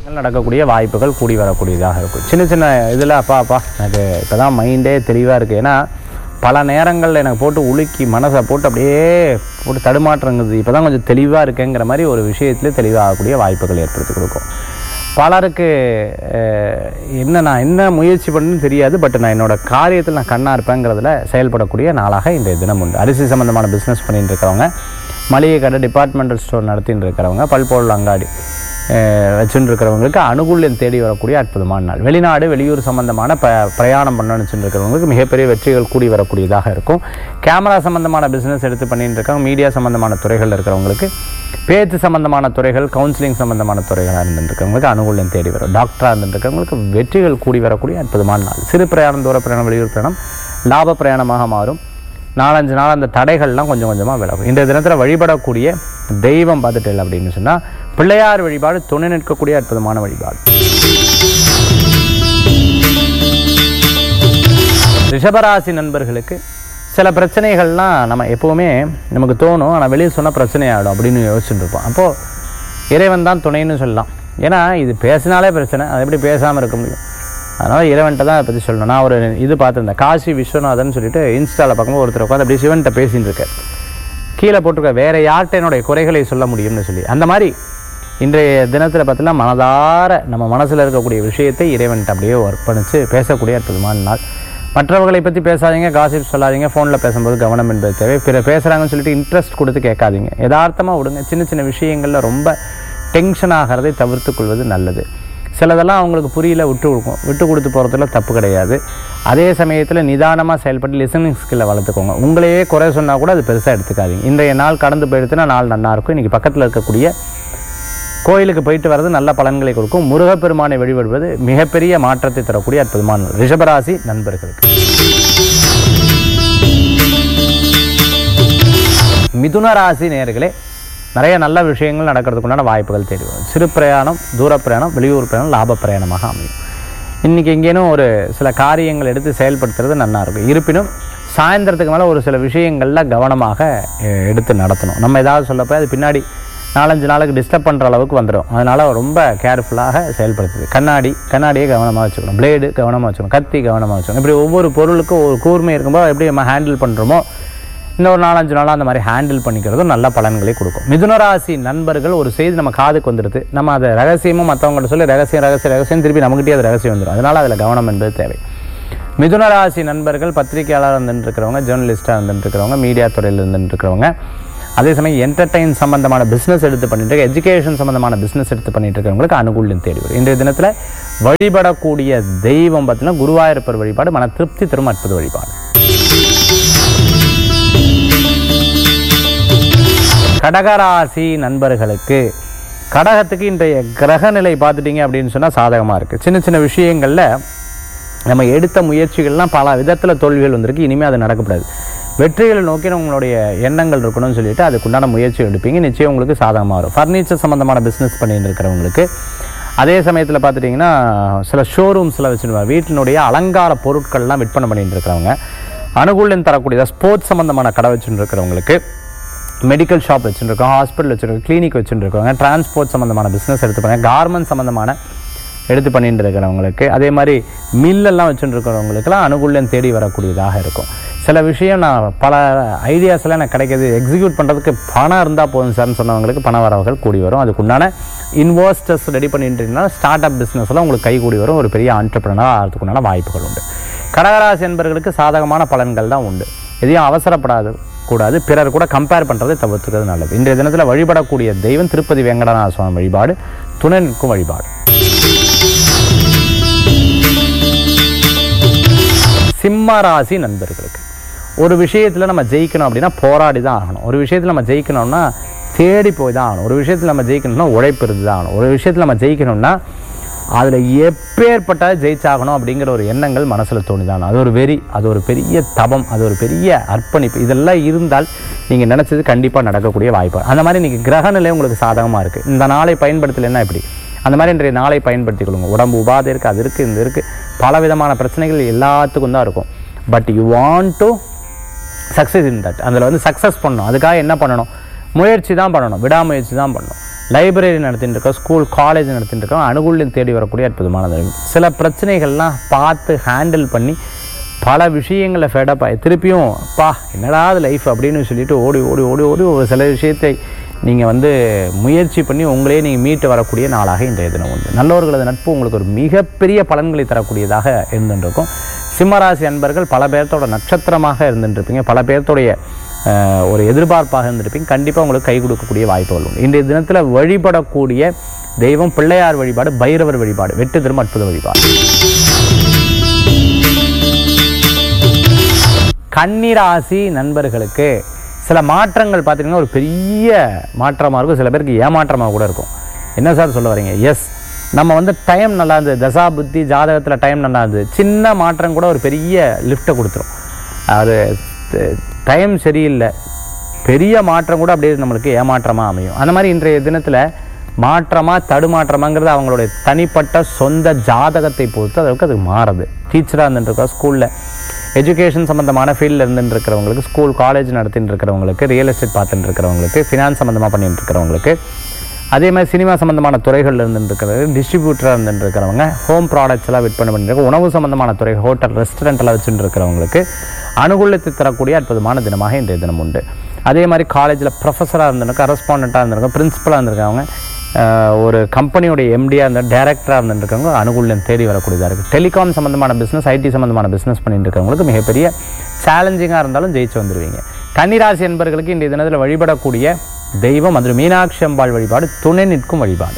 நடக்கக்கூடிய வாய்ப்புகள் கூடி வரக்கூடியதாக இருக்கும் சின்ன சின்ன இதில் அப்பா அப்பா எனக்கு இப்போ தான் மைண்டே தெளிவாக இருக்குது ஏன்னா பல நேரங்களில் எனக்கு போட்டு உலுக்கி மனசை போட்டு அப்படியே போட்டு தடுமாற்றங்குது இப்போ தான் கொஞ்சம் தெளிவாக இருக்கேங்கிற மாதிரி ஒரு விஷயத்திலே தெளிவாகக்கூடிய வாய்ப்புகள் ஏற்படுத்தி கொடுக்கும் பலருக்கு அஹ், என்ன நான் என்ன முயற்சி பண்ணணும்னு தெரியாது பட் நான் என்னோட காரியத்தில் நான் கண்ணாக இருப்பேங்கிறதுல செயல்படக்கூடிய நாளாக இன்றைய தினம் உண்டு அரிசி சம்மந்தமான பிஸ்னஸ் பண்ணிட்டு இருக்கிறவங்க மளிகை கடை டிபார்ட்மெண்டல் ஸ்டோர் நடத்திட்டு இருக்கிறவங்க பல்பொருள் அங்காடி அஹ், வச்சுட்டு இருக்கிறவங்களுக்கு அனுகூல்யம் தேடி வரக்கூடிய அற்புதமான நாள் வெளிநாடு வெளியூர் சம்பந்தமான ப பிரயாணம் பண்ணணும்னு வச்சுட்டு இருக்கிறவங்களுக்கு மிகப்பெரிய வெற்றிகள் கூடி வரக்கூடியதாக இருக்கும் கேமரா சம்பந்தமான பிஸ்னஸ் எடுத்து பண்ணிட்டு இருக்காங்க மீடியா சம்பந்தமான துறைகள் இருக்கிறவங்களுக்கு பேச்சு சம்பந்தமான துறைகள் கவுன்சிலிங் சம்பந்தமான துறைகளாக இருந்துருக்கவங்களுக்கு அனுகூல்யம் தேடி வரும் டாக்டராக இருந்துருக்கவங்களுக்கு வெற்றிகள் கூடி வரக்கூடிய அற்புதமான நாள் சிறு பிரயாணம் தூர பிரயாணம் வெளியூர் பிரயாணம் லாப பிரயாணமாக மாறும் நாலஞ்சு நாள் அந்த தடைகள்லாம் கொஞ்சம் கொஞ்சமாக விலகும் இந்த தினத்தில் வழிபடக்கூடிய தெய்வம் பார்த்துட்டு அப்படின்னு சொன்னால் பிள்ளையார் வழிபாடு துணை நிற்கக்கூடிய அற்புதமான வழிபாடு ரிஷபராசி நண்பர்களுக்கு சில பிரச்சனைகள்லாம் நம்ம எப்போவுமே நமக்கு தோணும் ஆனால் வெளியே சொன்னால் பிரச்சனை ஆகிடும் அப்படின்னு யோசிச்சுட்டு இருப்போம் அப்போது இறைவன் தான் துணைன்னு சொல்லலாம் ஏன்னா இது பேசினாலே பிரச்சனை அது எப்படி பேசாமல் இருக்க முடியும் அதனால் இறைவன்ட்ட தான் அதை பற்றி சொல்லணும் நான் ஒரு இது பார்த்துருந்தேன் காசி விஸ்வநாதன் சொல்லிட்டு இன்ஸ்டாவில் பார்க்கும்போது ஒருத்தர் உட்காந்து அப்படியே சிவன்கிட்ட பேசின்னு இருக்கார் கீழே போட்டிருக்க வேற யார்கிட்ட என்னுடைய குறைகளை சொல்ல முடியும்னு சொல்லி அந்த மாதிரி இன்றைய தினத்தில் பார்த்தீங்கன்னா மனதார நம்ம மனசில் இருக்கக்கூடிய விஷயத்தை இறைவன்கிட்ட அப்படியே அர்ப்பணித்து பேசக்கூடிய அற்புதமான நாள் மற்றவர்களை பற்றி பேசாதீங்க காசிப் சொல்லாதீங்க ஃபோனில் பேசும்போது கவனம் என்பது தேவை பிற பேசுகிறாங்கன்னு சொல்லிட்டு இன்ட்ரெஸ்ட் கொடுத்து கேட்காதீங்க யதார்த்தமாக விடுங்க சின்ன சின்ன விஷயங்களில் ரொம்ப டென்ஷன் ஆகிறதை தவிர்த்து கொள்வது நல்லது சிலதெல்லாம் அவங்களுக்கு புரியல விட்டு கொடுக்கும் விட்டு கொடுத்து போகிறதுல தப்பு கிடையாது அதே சமயத்தில் நிதானமாக செயல்பட்டு லிசனிங் ஸ்கில்லை வளர்த்துக்கோங்க உங்களையே குறை சொன்னால் கூட அது பெருசாக எடுத்துக்காதீங்க இன்றைய நாள் கடந்து போயிடுச்சுன்னா நாள் நல்லா இருக்கும் இன்றைக்கி பக்கத்தில் இருக்கக்கூடிய கோயிலுக்கு போயிட்டு வர்றது நல்ல பலன்களை கொடுக்கும் முருகப்பெருமானை வழிபடுவது மிகப்பெரிய மாற்றத்தை தரக்கூடிய அற்புதமான நாள். ரிஷபராசி நண்பர்களுக்கு மிதுன ராசி நேயர்களே நிறைய நல்ல விஷயங்கள் நடக்கிறதுக்கு உண்டான வாய்ப்புகள் தேடி வரும் சிறு பிரயாணம் தூர பிரயாணம் வெளியூர் பிரயாணம் லாப பிரயாணமாக அமையும் இன்றைக்கி எங்கேனும் ஒரு சில காரியங்கள் எடுத்து செயல்படுத்துறது நல்லா இருக்கும் இருப்பினும் சாயந்தரத்துக்கு மேலே ஒரு சில விஷயங்களில் கவனமாக அஹ், எடுத்து நடத்தணும் நம்ம ஏதாவது சொல்லப்போ அது பின்னாடி நாலஞ்சு நாளுக்கு டிஸ்டர்ப் பண்ணுற அளவுக்கு வந்துடும் அதனால் ரொம்ப கேர்ஃபுல்லாக செயல்படுத்துது கண்ணாடி கண்ணாடியை கவனமாக வச்சுக்கணும் பிளேடு கவனமாக வச்சுக்கணும் கத்தி கவனமாக வச்சுக்கணும் இப்படி ஒவ்வொரு பொருளுக்கும் ஒரு கூர்மை இருக்கும்போது எப்படி நம்ம ஹேண்டில் பண்ணுறோமோ இந்த ஒரு நாலஞ்சு நாளாக அந்த மாதிரி ஹேண்டில் பண்ணிக்கிறதும் நல்ல பலன்களை கொடுக்கும் மிதுனராசி நண்பர்கள் ஒரு செய்தி நம்ம காதுக்கு வந்துடுது நம்ம அதை ரகசியமும் மற்றவங்கள்ட்ட சொல்லி ரகசியம் ரகசியம் ரகசியம் திருப்பி நம்மகிட்டே அது ரகசியம் வந்துடும் அதனால் அதில் கவனம் என்பது தேவை மிதுனராசி நண்பர்கள் பத்திரிகையாளர் இருந்துட்டு இருக்கிறவங்க ஜேர்னலிஸ்டாக இருந்துட்டு இருக்கிறவங்க மீடியா துறையில் இருந்துட்டு இருக்கிறவங்க அதே சமயம் என்டர்டைன் சம்பந்தமான பிஸ்னஸ் எடுத்து பண்ணிட்டு இருக்க எஜுகேஷன் சம்பந்தமான பிஸ்னஸ் எடுத்து பண்ணிட்டு இருக்கிறவங்களுக்கு அனுகூல்யம் தேடி வரும் இன்றைய தினத்தில் வழிபடக்கூடிய தெய்வம் பார்த்தீங்கன்னா குருவாயூரப்பர் வழிபாடு மன திருப்தி தரும் அற்புத வழிபாடு கடகராசி நண்பர்களுக்கு கடகத்துக்கு இன்றைய கிரக நிலை பார்த்துட்டீங்க அப்படின்னு சொன்னால் சாதகமாக இருக்குது சின்ன சின்ன விஷயங்களில் நம்ம எடுத்த முயற்சிகள்லாம் பல விதத்தில் தோல்விகள் வந்திருக்கு இனிமேல் அது நடக்கக்கூடாது வெற்றிகளை நோக்கி உங்களுடைய எண்ணங்கள் இருக்கணும்னு சொல்லிட்டு அதுக்குண்டான முயற்சி எடுப்பீங்க நிச்சயம் உங்களுக்கு சாதகமாக வரும் ஃபர்னிச்சர் சம்மந்தமான பிஸ்னஸ் பண்ணிட்டு இருக்கிறவங்களுக்கு அதே சமயத்தில் பார்த்துட்டிங்கன்னா சில ஷோரூம்ஸில் வச்சுருவாங்க வீட்டினுடைய அலங்கார பொருட்கள்லாம் விற்பனை பண்ணிட்டு இருக்கிறவங்க அனுகூல்யம் தரக்கூடிய ஸ்போர்ட்ஸ் சம்மந்தமான கடை வச்சுட்டு இருக்கிறவங்களுக்கு மெடிக்கல் ஷாப் வச்சுருக்கோம் ஹாஸ்பிட்டல் வச்சுருக்கோம் கிளினிக் வச்சுருக்கோங்க டிரான்ஸ்போர்ட் சம்மந்தமான பிஸ்னஸ் எடுத்து பண்ணுங்க கார்மெண்ட் சம்மந்தமான எடுத்து பண்ணிட்டு இருக்கிறவங்களுக்கு அதே மாதிரி மில்லெல்லாம் வச்சுட்டு இருக்கிறவங்களுக்குலாம் அனுகூல்யம் தேடி வரக்கூடியதாக இருக்கும் சில விஷயம் நான் பல ஐடியாஸ்லாம் எனக்கு கிடைக்கிது எக்ஸிக்யூட் பண்ணுறதுக்கு பணம் இருந்தால் போதும் சார்னு சொன்னவங்களுக்கு பண வரவுகள் கூடி வரும் அதுக்குண்டான இன்வெஸ்டர்ஸ் ரெடி பண்ணிட்டுனா ஸ்டார்ட் அப் பிஸ்னஸ்லாம் உங்களுக்கு கை கூடி வரும் ஒரு பெரிய ஆண்டர்பிரினர் ஆகிறதுக்குண்டான வாய்ப்புகள் உண்டு கடகராசி என்பவர்களுக்கு சாதகமான பலன்கள் தான் உண்டு எதையும் அவசரப்படாது கூடாது பிறர் கூட கம்பேர் பண்ணுறதை தவிர்த்துக்கிறது நல்லது இன்றைய தினத்தில் வழிபடக்கூடிய தெய்வம் திருப்பதி வெங்கடநாத சுவாமி வழிபாடு துணை நிற்கும் வழிபாடு சிம்ம ராசி நண்பர்களுக்கு ஒரு விஷயத்தில் நம்ம ஜெயிக்கணும் அப்படின்னா போராடி தான் ஆகணும் ஒரு விஷயத்தில் நம்ம ஜெயிக்கணும்னா தேடி போய் தான் ஆகணும் ஒரு விஷயத்தில் நம்ம ஜெயிக்கணும்னா உழைப்பு இருந்து தான் ஆகணும் ஒரு விஷயத்தில் நம்ம ஜெயிக்கணும்னா அதில் எப்பேற்பட்ட ஜெயிச்சாகணும் அப்படிங்கிற ஒரு எண்ணங்கள் மனசில் தோணிதான் அது ஒரு வெறி அது ஒரு பெரிய தபம் அது ஒரு பெரிய அர்ப்பணிப்பு இதெல்லாம் இருந்தால் நீங்கள் நினச்சது கண்டிப்பாக நடக்கக்கூடிய வாய்ப்பு அந்த மாதிரி இன்றைக்கி கிரகநிலை உங்களுக்கு சாதகமாக இருக்குது இந்த நாளை பயன்படுத்தலைன்னா எப்படி அந்த மாதிரி இன்றைய நாளை பயன்படுத்திக் கொள்ளுங்க உடம்பு உபாதை இருக்குது அது இருக்குது இந்த இருக்குது பல விதமான பிரச்சனைகள் எல்லாத்துக்கும் தான் இருக்கும் but you want to success in that அதில் வந்து சக்ஸஸ் பண்ணணும் அதுக்காக என்ன பண்ணணும் முயற்சி தான் பண்ணணும் விடாமுயற்சி தான் பண்ணணும் லைப்ரரி நடத்திட்டு இருக்கோம் ஸ்கூல் காலேஜ் நடத்திட்டு இருக்கோம் அனுகூல்யம் தேடி வரக்கூடிய அற்புதமான தருணம் சில பிரச்சனைகள்லாம் பார்த்து ஹேண்டில் பண்ணி பல விஷயங்களை ஃபெடப் ஆகி திருப்பியும் பா என்னடா லைஃப் அப்படின்னு சொல்லிட்டு ஓடி ஓடி ஓடி ஓடி ஒரு சில விஷயத்தை நீங்கள் வந்து முயற்சி பண்ணி உங்களே நீங்கள் மீட்டு வரக்கூடிய நாளாக இன்றைய தினம் உண்டு நல்லவர்களது நட்பு உங்களுக்கு ஒரு மிகப்பெரிய பலன்களை தரக்கூடியதாக இருந்துருக்கும் சிம்மராசி அன்பர்கள் பல பேர்த்தோட நட்சத்திரமாக இருந்துருப்பீங்க பல பேர்த்தோடைய அஹ், ஒரு எதிர்பார்ப்பாக இருந்திருப்பீங்க கண்டிப்பாக உங்களுக்கு கை கொடுக்கக்கூடிய வாய்ப்புகள் உண்டு இன்றைய தினத்தில் வழிபடக்கூடிய தெய்வம் பிள்ளையார் வழிபாடு பைரவர் வழிபாடு வெட்டு திரும்ப அற்புத வழிபாடு கன்னிராசி நண்பர்களுக்கு சில மாற்றங்கள் பார்த்தீங்கன்னா ஒரு பெரிய மாற்றமாக இருக்கும் சில பேருக்கு ஏமாற்றமாக கூட இருக்கும் என்ன சார் சொல்ல வரீங்க எஸ் நம்ம வந்து டைம் நல்லா இருந்தது தசா புத்தி ஜாதகத்தில் டைம் நல்லா இருந்தது சின்ன மாற்றம் கூட ஒரு பெரிய லிஃப்ட்டை கொடுத்துரும் அது டைம் சரியில்லை பெரிய மாற்றம் கூட அப்படியே நம்மளுக்கு ஏமாற்றமாக அமையும் அந்த மாதிரி இன்றைய தினத்தில் மாற்றமா தடுமாற்றமாங்கிறது அவங்களுடைய தனிப்பட்ட சொந்த ஜாதகத்தை பொறுத்து அதற்கு அது மாறுது டீச்சராக இருந்துருக்கா ஸ்கூலில் எஜுகேஷன் சம்மந்தமான ஃபீல்டில் இருந்துட்டு இருக்கிறவங்களுக்கு ஸ்கூல் காலேஜ் நடத்திட்டு இருக்கிறவங்களுக்கு ரியல் எஸ்டேட் பார்த்துட்டு இருக்கிறவங்களுக்கு ஃபினான்ஸ் சம்மந்தமாக பண்ணிட்டு இருக்கிறவங்களுக்கு அதே மாதிரி சினிமா சம்மந்தமான துறைகளில் இருந்துட்டு இருக்கிறது டிஸ்ட்ரிபியூட்டராக இருந்துட்டு இருக்கிறவங்க ஹோம் ப்ராடக்ட்ஸ் எல்லாம் விற்பனை பண்ணிட்டு உணவு சம்மந்தமான துறை ஹோட்டல் ரெஸ்டாரண்ட் எல்லாம் வச்சுட்டு இருக்கிறவங்களுக்கு அனுகூலத்தை தரக்கூடிய அற்புதமான தினமாக இன்றைய தினம் உண்டு அதே மாதிரி காலேஜில் ப்ரொஃபஸராக இருந்திருக்க கரஸ்பாண்டாக இருந்திருக்க பிரின்சிபலாக இருந்திருக்கவங்க ஆஹ், ஒரு கம்பெனியோட எம்டியாக இருந்த டேரக்டராக இருந்துருக்கவங்க அனுகூல்யம் தேடி வரக்கூடியதாக இருக்குது டெலிகாம் சம்மந்தமான பிஸ்னஸ் ஐடி சம்மந்தமான பிஸ்னஸ் பண்ணிட்டு இருக்கவங்களுக்கு மிகப்பெரிய சேலஞ்சிங்காக இருந்தாலும் ஜெயிச்சு வந்துடுவீங்க கன்னிராசி என்பர்களுக்கு இன்றைய தினத்தில் வழிபடக்கூடிய தெய்வம் அது மீனாட்சி அம்பாள் வழிபாடு துணை நிற்கும் வழிபாடு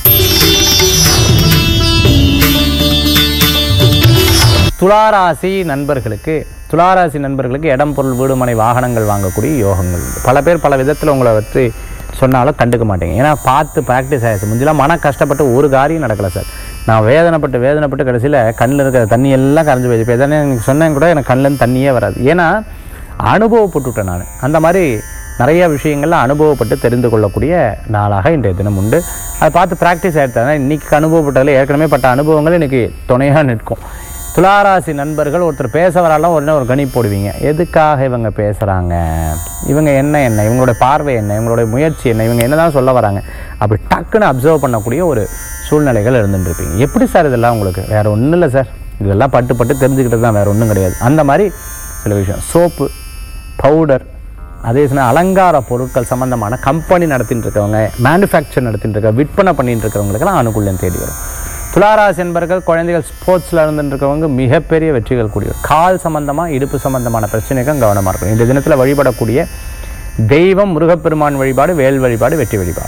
துளாராசி நண்பர்களுக்கு துளாராசி நண்பர்களுக்கு இடம் பொருள் வீடு மனை வாகனங்கள் வாங்கக்கூடிய யோகங்கள் உண்டு பல பேர் பல விதத்தில் உங்களை வச்சு சொன்னாலும் கண்டுக்க மாட்டீங்க ஏன்னா பார்த்து ப்ராக்டிஸ் ஆயிடுச்சு முந்திலாம் மன கஷ்டப்பட்டு ஒரு காரியம் நடக்கல சார் நான் வேதனைப்பட்டு வேதனைப்பட்டு கடைசியில் கண்ணில் இருக்கிற தண்ணி எல்லாம் கரைஞ்சு போயிடுச்சு இப்போ எதனா எனக்கு சொன்னேன் கூட எனக்கு கண்ணிலேருந்து தண்ணியே வராது ஏன்னா அனுபவப்பட்டுவிட்டேன் நான் அந்த மாதிரி நிறைய விஷயங்கள்ல அனுபவப்பட்டு தெரிந்து கொள்ளக்கூடிய நாளாக இன்றைய தினம் உண்டு அதை பார்த்து ப்ராக்டிஸ் ஆகிடுது இன்னைக்கு அனுபவப்பட்டதில் ஏற்கனவே பட்ட அனுபவங்கள் இன்னைக்கு துணையாக நிற்கும் துளாராசி நண்பர்கள் ஒருத்தர் பேச வராலும் உடனே ஒரு கணி போடுவீங்க எதுக்காக இவங்க பேசுகிறாங்க இவங்க என்ன என்ன இவங்களுடைய பார்வை என்ன இவங்களுடைய முயற்சி என்ன இவங்க என்னதான் சொல்ல வராங்க அப்படி டக்குன்னு அப்சர்வ் பண்ணக்கூடிய ஒரு சூழ்நிலைகள் இருந்துட்டு இருப்பீங்க எப்படி சார் இதெல்லாம் உங்களுக்கு வேற ஒன்றும் இல்லை சார் இதெல்லாம் பட்டு பட்டு தெரிஞ்சுக்கிட்டு தான் வேற ஒன்றும் கிடையாது அந்த மாதிரி சில விஷயம் சோப்பு பவுடர் அதே சமயம் அலங்கார பொருட்கள் சம்பந்தமான கம்பெனி நடத்திட்டு இருக்கவங்க மேனுஃபேக்சர் நடத்திட்டு இருக்க விற்பனை பண்ணிட்டு இருக்கிறவங்களுக்கெல்லாம் அனுகூல்யம் தேடி வரும் துளாராசி என்பர்கள் குழந்தைகள் ஸ்போர்ட்ஸில் இருந்துட்டு இருக்கவங்க மிகப்பெரிய வெற்றிகள் கூடிய கால் சம்பந்தமாக இடுப்பு சம்பந்தமான பிரச்சனைக்கும் கவனமாக இருக்கும் இந்த தினத்தில் வழிபடக்கூடிய தெய்வம் முருகப்பெருமான் வழிபாடு வேல் வழிபாடு வெற்றி வழிபாடு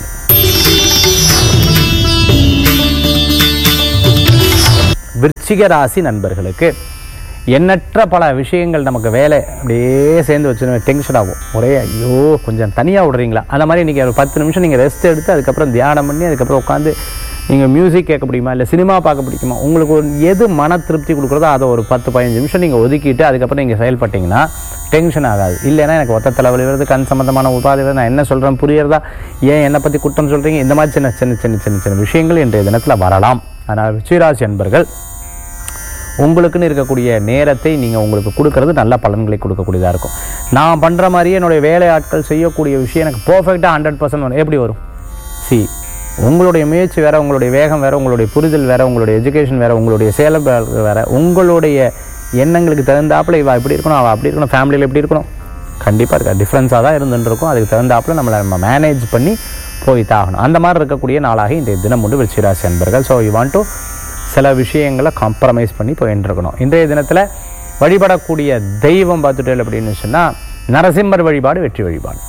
விருச்சிக ராசி நண்பர்களுக்கு எண்ணற்ற பல விஷயங்கள் நமக்கு வேலை அப்படியே சேர்ந்து வச்சு டென்ஷன் ஆகும் ஒரே ஐயோ கொஞ்சம் தனியாக விடுறீங்களா அந்த மாதிரி இன்றைக்கி ஒரு பத்து நிமிஷம் நீங்கள் ரெஸ்ட் எடுத்து அதுக்கப்புறம் தியானம் பண்ணி அதுக்கப்புறம் உட்காந்து நீங்கள் மியூசிக் கேட்க பிடிக்குமா இல்லை சினிமா பார்க்க பிடிக்குமா உங்களுக்கு ஒரு எது மன திருப்தி கொடுக்குறதோ அதை ஒரு பத்து பதினஞ்சு நிமிஷம் நீங்கள் ஒதுக்கிட்டு அதுக்கப்புறம் நீங்கள் செயல்பட்டீங்கன்னா டென்ஷன் ஆகாது இல்லைன்னா எனக்கு ஒத்த தலைவலி வருது கண் சம்பந்தமான உபாதை வருது நான் என்ன சொல்கிறேன் புரியறதா ஏன் என்னை பற்றி குற்றம் சொல்கிறீங்க இந்த மாதிரி சின்ன சின்ன சின்ன சின்ன சின்ன விஷயங்கள் இன்றைய தினத்தில் வரலாம் அதனால் ருச்சிராசி அன்பர்கள் உங்களுக்குன்னு இருக்கக்கூடிய நேரத்தை நீங்கள் உங்களுக்கு கொடுக்கறது நல்ல பலன்களை கொடுக்கக்கூடியதாக இருக்கும் நான் பண்ணுற மாதிரியே என்னுடைய வேலை ஆட்கள் செய்யக்கூடிய விஷயம் எனக்கு பர்ஃபெக்டாக ஹண்ட்ரட் பர்சன்ட் வரும் எப்படி வரும் சி உங்களுடைய முயற்சி வேற உங்களுடைய வேகம் வேற உங்களுடைய புரிதல் வேற உங்களுடைய எஜுகேஷன் வேற உங்களுடைய சேலம் வேற உங்களுடைய எண்ணங்களுக்கு தகுந்தாப்புல இவ இப்படி இருக்கணும் அவள் அப்படி இருக்கணும் ஃபேமிலியில் எப்படி இருக்கணும் கண்டிப்பாக இருக்கா டிஃப்ரென்ஸாக தான் இருந்துட்டு இருக்கும் அதுக்கு தகுந்தாப்புல நம்மளை நம்ம மேனேஜ் பண்ணி போய் தாகணும் அந்த மாதிரி இருக்கக்கூடிய நாளாக இன்றைய தினம் உண்டு விருச்சிராசி அன்பர்கள் ஸோ யூ வாண்ட் டு சில விஷயங்களை காம்ப்ரமைஸ் பண்ணி போயிட்டு இருக்கணும் இன்றைய தினத்தில் வழிபடக்கூடிய தெய்வம் பார்த்துட்டேன் அப்படின்னு சொன்னால் நரசிம்மர் வழிபாடு வெற்றி வழிபாடு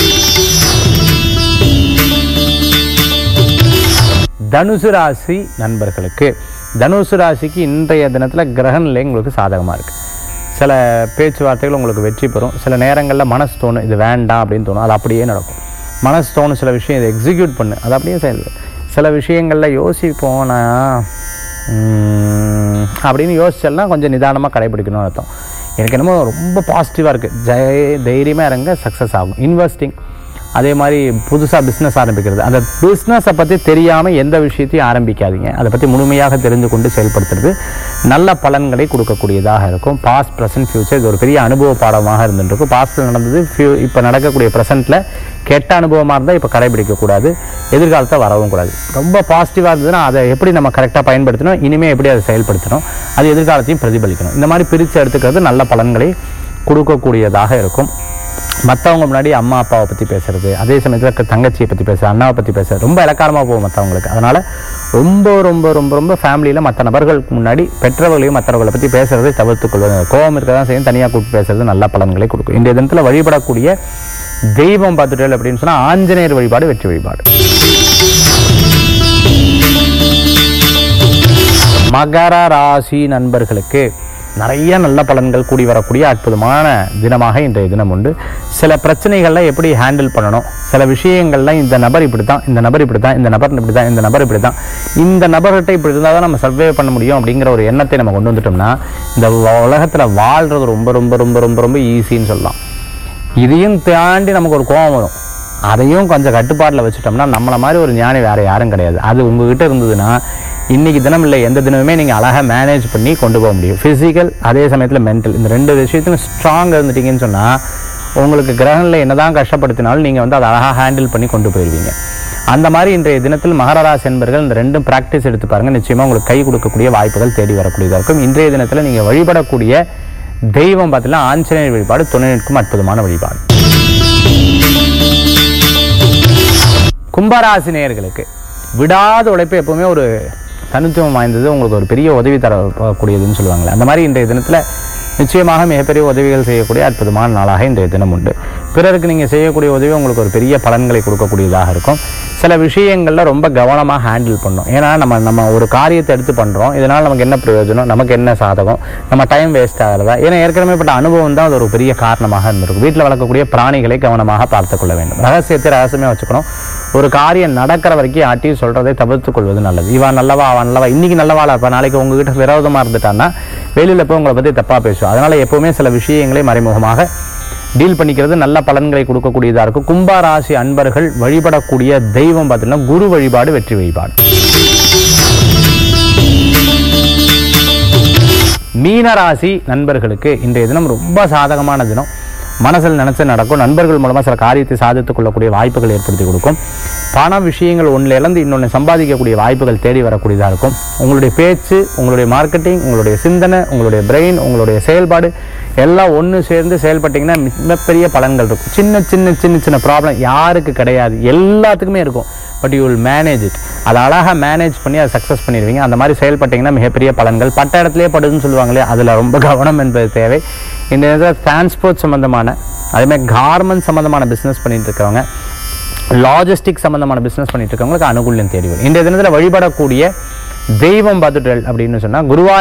தனுசு ராசி நண்பர்களுக்கு தனுசு ராசிக்கு இன்றைய தினத்தில் கிரக நிலை உங்களுக்கு சாதகமாக இருக்குது சில பேச்சுவார்த்தைகள் உங்களுக்கு வெற்றி பெறும் சில நேரங்களில் மனசு தோணும் இது வேண்டாம் அப்படின்னு தோணும் அது அப்படியே நடக்கும் மனசு தோணும் சில விஷயம் இதை எக்ஸிக்யூட் பண்ணு அது அப்படியே செயல் சில விஷயங்களில் யோசிப்போம் நான் உம், அப்படின்னு யோசிச்சல்னா கொஞ்சம் நிதானமாக கடைபிடிக்கணும்னு அர்த்தம் எனக்கு என்னமோ ரொம்ப பாசிட்டிவாக இருக்குது ஜெய தைரியமாக இறங்க சக்ஸஸ் ஆகும் இன்வெஸ்டிங் அதே மாதிரி புதுசாக பிஸ்னஸ் ஆரம்பிக்கிறது அந்த பிஸ்னஸை பற்றி தெரியாமல் எந்த விஷயத்தையும் ஆரம்பிக்காதீங்க அதை பற்றி முழுமையாக தெரிந்து கொண்டு செயல்படுத்துறது நல்ல பலன்களை கொடுக்கக்கூடியதாக இருக்கும் பாஸ்ட் ப்ரெசன்ட் ஃபியூச்சர் இது ஒரு பெரிய அனுபவ பாடமாக இருந்துருக்கும் பாஸ்ட்டில் நடந்தது ஃபியூ இப்போ நடக்கக்கூடிய ப்ரெசென்ட்டில் கெட்ட அனுபவமாக இருந்தால் இப்போ கடைபிடிக்கக்கூடாது எதிர்காலத்தை வரவும் கூடாது ரொம்ப பாசிட்டிவாக இருந்ததுன்னா அதை எப்படி நம்ம கரெக்டாக பயன்படுத்தணும் இனிமேல் எப்படி அதை செயல்படுத்தணும் அது எதிர்காலத்தையும் பிரதிபலிக்கணும் இந்த மாதிரி பிரித்து எடுத்துக்கிறது நல்ல பலன்களை கொடுக்கக்கூடியதாக இருக்கும் மற்றவங்க முன்னாடி அம்மா அப்பாவை பற்றி பேசுறது அதே சமயத்தில் தங்கச்சியை பற்றி பேசுறது அண்ணாவை பற்றி பேசுறது ரொம்ப இலக்காரமாக போகும் மற்றவங்களுக்கு அதனால் ரொம்ப ரொம்ப ரொம்ப ரொம்ப ஃபேமிலியில் மற்ற நபர்களுக்கு முன்னாடி பெற்றவர்களையும் மற்றவர்களை பற்றி பேசுறதை தவிர்த்துக் கொள்வது கோபம் இருக்க தான் செய்யும் தனியாக கூப்பிட்டு பேசுறது நல்ல பலன்களை கொடுக்கும் இன்றைய தினத்தில் வழிபடக்கூடிய தெய்வம் பார்த்துட்டல் அப்படின்னு சொன்னால் ஆஞ்சநேயர் வழிபாடு வெற்றி வழிபாடு மகர ராசி நண்பர்களுக்கு நிறைய நல்ல பலன்கள் கூடி வரக்கூடிய அற்புதமான தினமாக இன்றைய தினம் உண்டு சில பிரச்சனைகள்லாம் எப்படி ஹேண்டில் பண்ணணும் சில விஷயங்கள்லாம் இந்த நபர் இப்படி தான் இந்த நபர் இப்படி தான் இந்த நபர் இப்படி தான் இந்த நபர் இப்படி தான் இந்த நபர்கிட்ட இப்படி இருந்தால் தான் நம்ம சர்வே பண்ண முடியும் அப்படிங்கிற ஒரு எண்ணத்தை நம்ம கொண்டு வந்துட்டோம்னா இந்த உலகத்தில் வாழ்றது ரொம்ப ரொம்ப ரொம்ப ரொம்ப ரொம்ப ஈஸின்னு சொல்லலாம் இதையும் தாண்டி நமக்கு ஒரு கோபம் வரும் அதையும் கொஞ்சம் கட்டுப்பாட்டில் வச்சுட்டோம்னா நம்மளை மாதிரி ஒரு ஞானி வேறு யாரும் கிடையாது அது உங்ககிட்ட இருந்ததுன்னா இன்றைக்கி தினம் இல்லை எந்த தினமுமே நீங்கள் அழகாக மேனேஜ் பண்ணி கொண்டு போக முடியும் ஃபிசிக்கல் அதே சமயத்தில் மென்டல் இந்த ரெண்டு விஷயத்தையும் ஸ்ட்ராங் இருந்துட்டீங்கன்னு சொன்னால் உங்களுக்கு கிரகங்களில் என்னதான் கஷ்டப்படுத்தினாலும் நீங்கள் வந்து அதை அழகாக ஹேண்டில் பண்ணி கொண்டு போயிடுவீங்க அந்த மாதிரி இன்றைய தினத்தில் மகர ராசி என்பர்கள் இந்த ரெண்டும் ப்ராக்டிஸ் எடுத்து பாருங்கள் நிச்சயமாக உங்களுக்கு கை கொடுக்கக்கூடிய வாய்ப்புகள் தேடி வரக்கூடியதாக இருக்கும் இன்றைய தினத்தில் நீங்கள் வழிபடக்கூடிய தெய்வம் பார்த்தீங்கன்னா ஆஞ்சநேயர் வழிபாடு துணை நிற்கும் அற்புதமான வழிபாடு கும்பராசி நேயர்களுக்கு விடாத உழைப்பு எப்பவுமே ஒரு தனித்துவம் வாய்ந்தது உங்களுக்கு ஒரு பெரிய உதவி தரக்கூடியதுன்னு சொல்லுவாங்களே அந்த மாதிரி இன்றைய தினத்தில் நிச்சயமாக மிகப்பெரிய உதவிகள் செய்யக்கூடிய அற்புதமான நாளாக இன்றைய தினம் உண்டு பிறருக்கு நீங்கள் செய்யக்கூடிய உதவி உங்களுக்கு ஒரு பெரிய பலன்களை கொடுக்கக்கூடியதாக இருக்கும் சில விஷயங்களில் ரொம்ப கவனமாக ஹேண்டில் பண்ணும் ஏன்னா நம்ம நம்ம ஒரு காரியத்தை எடுத்து பண்ணுறோம் இதனால் நமக்கு என்ன பிரயோஜனம் நமக்கு என்ன சாதகம் நம்ம டைம் வேஸ்ட் ஆகிறதா ஏன்னா ஏற்கனவே பட்ட அனுபவம் தான் அது ஒரு பெரிய காரணமாக இருந்திருக்கும் வீட்டில் வளர்க்கக்கூடிய பிராணிகளை கவனமாக பார்த்துக் கொள்ள வேண்டும் ரகசியத்தை ரகசியமே வச்சுக்கணும் ஒரு காரியம் நடக்கிற வரைக்கும் யார்ட்டையும் சொல்றதை தவிர்த்து கொள்வது நல்லது இவன் நல்லவா அவன் நல்லவா இன்னைக்கு நல்லவாளா இருப்பா நாளைக்கு உங்ககிட்ட விரோதமா இருந்துட்டான்னா வெளியில போய் உங்களை பத்தி தப்பா பேசுவோம் அதனால எப்பவுமே சில விஷயங்களை மறைமுகமாக டீல் பண்ணிக்கிறது நல்ல பலன்களை கொடுக்கக்கூடியதா இருக்கும் கும்பாராசி அன்பர்கள் வழிபடக்கூடிய தெய்வம் பார்த்தீங்கன்னா குரு வழிபாடு வெற்றி வழிபாடு மீனராசி நண்பர்களுக்கு இன்றைய தினம் ரொம்ப சாதகமான தினம் மனசில் நினைச்சு நடக்கும் நண்பர்கள் மூலமாக சில காரியத்தை சாதித்துக் கொள்ளக்கூடிய வாய்ப்புகள் ஏற்படுத்தி கொடுக்கும் பண விஷயங்கள் ஒன்றில் இழந்து இன்னொன்று சம்பாதிக்கக்கூடிய வாய்ப்புகள் தேடி வரக்கூடியதாக இருக்கும் உங்களுடைய பேச்சு உங்களுடைய மார்க்கெட்டிங் உங்களுடைய சிந்தனை உங்களுடைய பிரெயின் உங்களுடைய செயல்பாடு எல்லாம் ஒன்று சேர்ந்து செயல்பட்டீங்கன்னா மிகப்பெரிய பலன்கள் இருக்கும் சின்ன சின்ன சின்ன சின்ன ப்ராப்ளம் யாருக்கு கிடையாது எல்லாத்துக்குமே இருக்கும் but you will manage it அதை அழகாக மேனேஜ் பண்ணி அதை சக்ஸஸ் பண்ணிடுவீங்க அந்த மாதிரி செயல்பட்டீங்கன்னா மிகப்பெரிய பலன்கள் பட்ட இடத்துலேயே படுதுன்னு சொல்லுவாங்களே அதில் ரொம்ப கவனம் என்பது தேவை இந்த நேரத்தில் டிரான்ஸ்போர்ட் சம்மந்தமான அதேமாதிரி கார்மெண்ட் சம்மந்தமான பிஸ்னஸ் பண்ணிட்டு இருக்கிறவங்க லாஜிஸ்டிக் சம்மந்தமான பிஸ்னஸ் பண்ணிட்டு இருக்கவங்களுக்கு அனுகூல்யம் தேடி வரும் இன்றைய தினத்தில் வழிபடக்கூடிய தெய்வம் பார்த்துட்டல் அப்படின்னு சொன்னால் குருவா